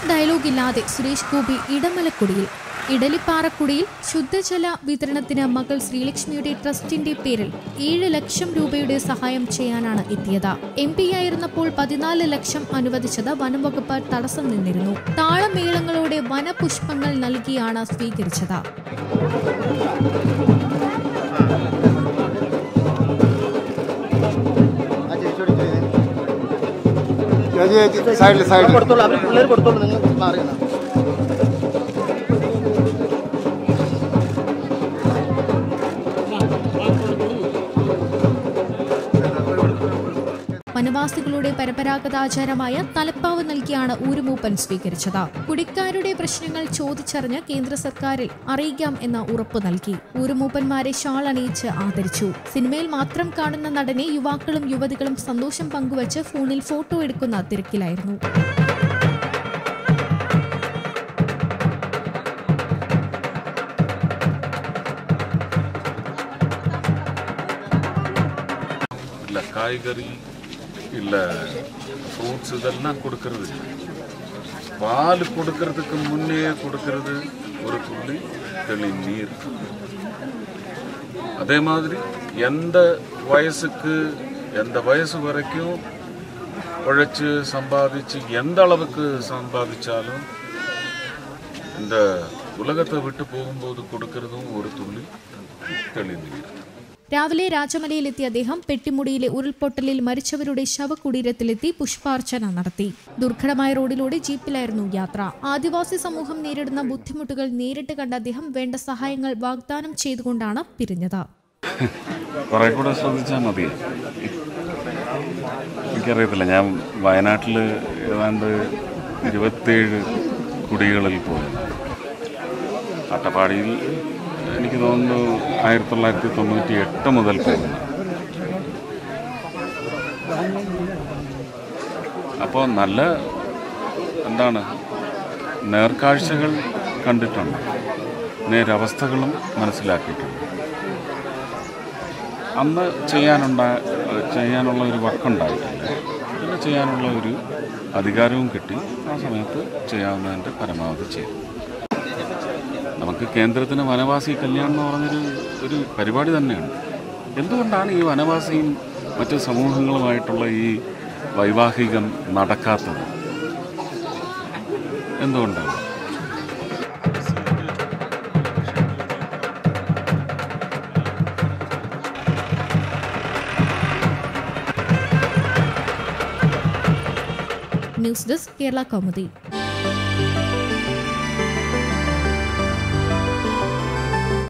dialogue ഇല്ലാതെ സുരേഷ് ഗോപി ഇടമലക്കുടിയിൽ ഇഡലിപ്പാറക്കുടിയിൽ ശുദ്ധജല വിതരണത്തിന് മകൾ ശ്രീലക്ഷ്മിയുടെ ട്രസ്റ്റിന്റെ പേരിൽ ഏഴ് ലക്ഷം രൂപയുടെ സഹായം ചെയ്യാനാണ് എത്തിയത് എം പി ആയിരുന്നപ്പോൾ പതിനാല് ലക്ഷം അനുവദിച്ചത് വനംവകുപ്പ് തടസ്സം നിന്നിരുന്നു താളമേളങ്ങളോടെ വനപുഷ്പങ്ങൾ നൽകിയാണ് സ്വീകരിച്ചത് ചേച്ചി ചേച്ചി സൈഡിൽ സൈഡിൽ കൊടുത്തോളൂ അവർ പിള്ളേർ കൊടുത്തോളൂ നിങ്ങൾ മാറിയാണ് വനവാസികളുടെ പരമ്പരാഗതാചാരമായ തലപ്പാവ് നൽകിയാണ് ഊരുമൂപ്പൻ സ്വീകരിച്ചത് കുടിക്കാരുടെ പ്രശ്നങ്ങൾ ചോദിച്ചറിഞ്ഞ് കേന്ദ്ര സർക്കാരിൽ അറിയിക്കാം എന്ന ഉറപ്പു നൽകി ഊരുമൂപ്പന്മാരെ ഷാൾ അണിയിച്ച് ആദരിച്ചു സിനിമയിൽ മാത്രം കാണുന്ന നടനെ യുവാക്കളും യുവതികളും സന്തോഷം പങ്കുവച്ച് ഫോണിൽ ഫോട്ടോ എടുക്കുന്ന തിരക്കിലായിരുന്നു இல்லை காய்கறி இல்லை ஃப்ரூட்ஸ் இதெல்லாம் கொடுக்கறது இல்லை பால் கொடுக்கறதுக்கு முன்னே கொடுக்கறது ஒரு துள்ளி தெளி நீர் அதே மாதிரி எந்த வயசுக்கு எந்த வயசு வரைக்கும் உழைச்சு சம்பாதிச்சு எந்த அளவுக்கு சம்பாதிச்சாலும் இந்த உலகத்தை விட்டு போகும்போது கொடுக்கறதும் ஒரு துள்ளி தெளி நீர் രാവിലെ രാജമലയിലെത്തിയ അദ്ദേഹം പെട്ടിമുടിയിലെ ഉരുൾപൊട്ടലിൽ മരിച്ചവരുടെ ശവകുടീരത്തിലെത്തി പുഷ്പാർച്ചന നടത്തി ദുർഘടമായ റോഡിലൂടെ ജീപ്പിലായിരുന്നു യാത്ര ആദിവാസി സമൂഹം നേരിടുന്ന ബുദ്ധിമുട്ടുകൾ നേരിട്ട് കണ്ട അദ്ദേഹം വേണ്ട സഹായങ്ങൾ വാഗ്ദാനം ചെയ്തുകൊണ്ടാണ് പിരിഞ്ഞത് കുറെ കൂടെ ശ്രദ്ധിച്ചാൽ മതി എനിക്കറിയത്തില്ല ഞാൻ വയനാട്ടിൽ ഏതാണ്ട് ഇരുപത്തേഴ് കുടികളിൽ പോയി അട്ടപ്പാടിയിൽ എനിക്ക് തോന്നുന്നു ആയിരത്തി തൊള്ളായിരത്തി തൊണ്ണൂറ്റി എട്ട് മുതൽ പോകുന്നു അപ്പോൾ നല്ല എന്താണ് നേർക്കാഴ്ചകൾ കണ്ടിട്ടുണ്ട് നേരവസ്ഥകളും മനസ്സിലാക്കിയിട്ടുണ്ട് അന്ന് ചെയ്യാനുണ്ട ചെയ്യാനുള്ള ഒരു വർക്കുണ്ടായിട്ടില്ല പിന്നെ ചെയ്യാനുള്ള ഒരു അധികാരവും കിട്ടി ആ സമയത്ത് ചെയ്യാവുന്നതിൻ്റെ പരമാവധി ചെയ്തു നമുക്ക് കേന്ദ്രത്തിന് വനവാസി കല്യാണം എന്ന് പറഞ്ഞൊരു ഒരു പരിപാടി തന്നെയാണ് എന്തുകൊണ്ടാണ് ഈ വനവാസിയും മറ്റ് സമൂഹങ്ങളുമായിട്ടുള്ള ഈ വൈവാഹികം നടക്കാത്തത് എന്തുകൊണ്ടാണ് ന്യൂസ് ഡെസ്ക് കേരള കൗമുദി